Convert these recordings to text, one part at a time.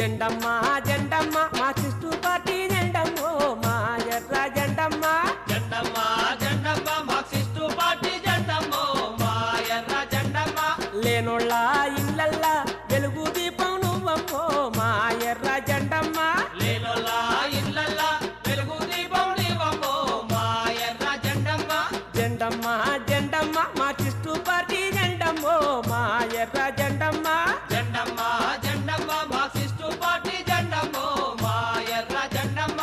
జెండమ్మ జెండమ్మ మా cyst party జెండమ్మో మా ఎర్ర జెండమ్మ జెండమ్మ జెండమ్మ మార్క్సిస్టు పార్టీ జెండమ్మో మా ఎర్ర జెండమ్మ లేనోళ్ళ ఇళ్ళల్లా వెలుగు దీపం నువ్వమ్మో మా ఎర్ర జెండమ్మ లేనోళ్ళ ఇళ్ళల్లా వెలుగు దీపం నీవమ్మో మా ఎర్ర జెండమ్మ జెండమ్మ జెండమ్మ మా సిస్టు పార్టీ జెండమ్మో మా ఎర్ర జెండమ్మ జెండమ్మ జెండమ్మ మార్క్సిస్టు పార్టీ జెండమ్మో మా ఎర్ర జెండమ్మ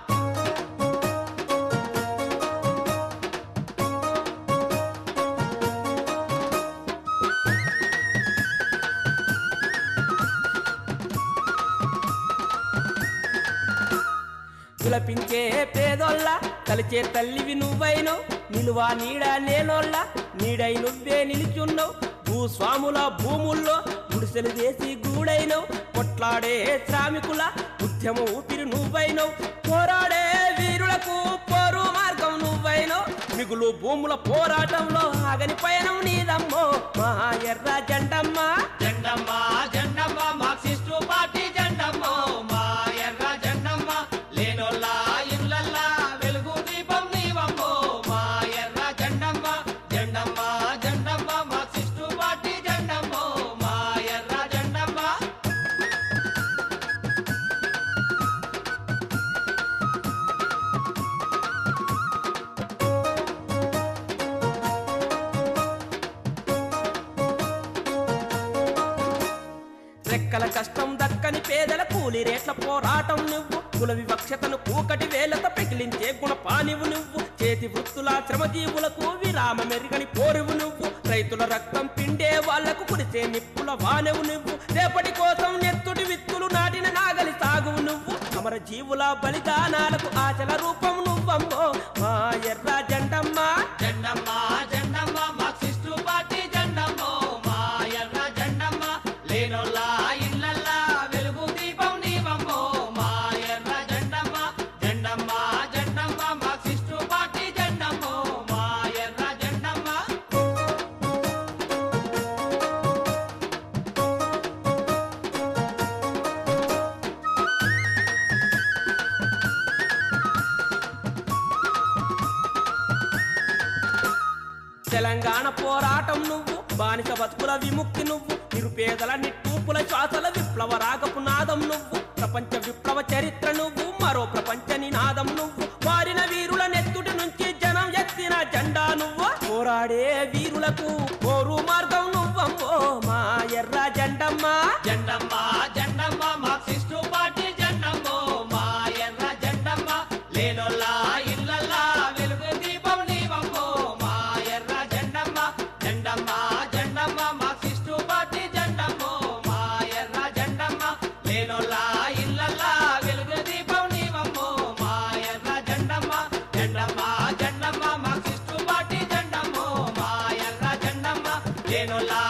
విలపించే పేదోళ్ళ కలిచే తల్లివి నువ్వైనో నిలువా నీడ లేనోళ్ళ నీడై నువ్వే నిలిచున్నావు భూస్వాముల భూముల్లో గుడిసెలు చేసి గూడైనవు కొట్లాడే శ్రామికుల ఉద్యమ ఊపిరి నువ్వైనవు పోరాడే వీరులకు పోరు మార్గం నువ్వైనో మిగులు భూముల పోరాటంలో ఆగని పయనం నీదమ్మో మా ఎర్ర జెండమ్మ జెండమ్మ జెండమ్మ మార్క్సిస్టు పార్టీ జెండమ్మో మా ఎర్ర జెండమ్మ లేనోళ్ళ ఇళ్ళల్లా వెలుగు దీపం నీవమ్మో మా ఎర్ర జెండమ్మ జెండమ్మ జెండమ్మ మార్క్సిస్టు పార్టీ జెండమ్మో మా ఎర్ర జెండమ్మ రెక్కల కష్టం దక్కని పేదల కూలి రేట్ల పోరాటం నువ్వు కుల వివక్షతను కూకటి వేలతో పెకిలించే గుణపానివు నువ్వు చేతి వృత్తుల శ్రమజీవులకు విరామ మెరుగని పోరువు నువ్వు రైతుల రక్తం పిండే వాళ్లకు కురిసే నిప్పుల వానెవు నువ్వు రేపటి కోసం నెత్తుటి విత్తులు నాటిన నాగలి సాగువు నువ్వు అమర జీవుల బలిదానాలకు ఆచల రూపం నువ్వమ్మో మా ఎర్ర జెండమ్మ జెండమ్మ జెండమ్మ మార్క్సిస్టు పార్టీ జెండమ్మో మా ఎర్ర జెండమ్మ లేనోళ్ళ ఇళ్ళల్లా వెలుగు దీపం నీవమ్మో మా ఎర్ర జెండమ్మ జెండమ్మ జెండమ్మ మార్క్సిస్టు పార్టీ జెండమ్మో మా ఎర్ర జెండమ్మ తెలంగాణ పోరాటం నువ్వు బానిస బతుకుల విముక్తి నువ్వు నిరుపేదల నిట్టూపుల శ్వాసల విప్లవ రాగపు నాదం నువ్వు ప్రపంచ విప్లవ చరిత్ర నువ్వు మరో ప్రపంచ నినాదం నువ్వు వారిన వీరుల నెత్తుటి నుంచి జనం ఎత్తిన జెండా నువ్వు పోరాడే వీరులకు పోరు మార్గం నువ్వమ్మో మా ఎర్ర జెండమ్మ జెండమ్మ జెండమ్మ మార్క్సిస్టు పార్టీ జెండమ్మో మా ఎర్ర జెండమ్మ లేనోళ్ళ ఇళ్ళల్లా వెలుగు దీపం నీవమ్మో మా ఎర్ర జెండమ్మ జెండమ్మ జెండమ్మ మార్క్సిస్టు పార్టీ జెండమ్మో మా ఎర్ర జెండమ్మ లేనోళ్ళ ఇళ్ళల్లా వెలుగు దీపం నీవమ్మో మా ఎర్ర జెండమ్మ జెండమ్మ జెండమ్మ మార్క్సిస్టు పార్టీ జెండమ్మో మా ఎర్ర జెండమ్మ లేనోళ్ళ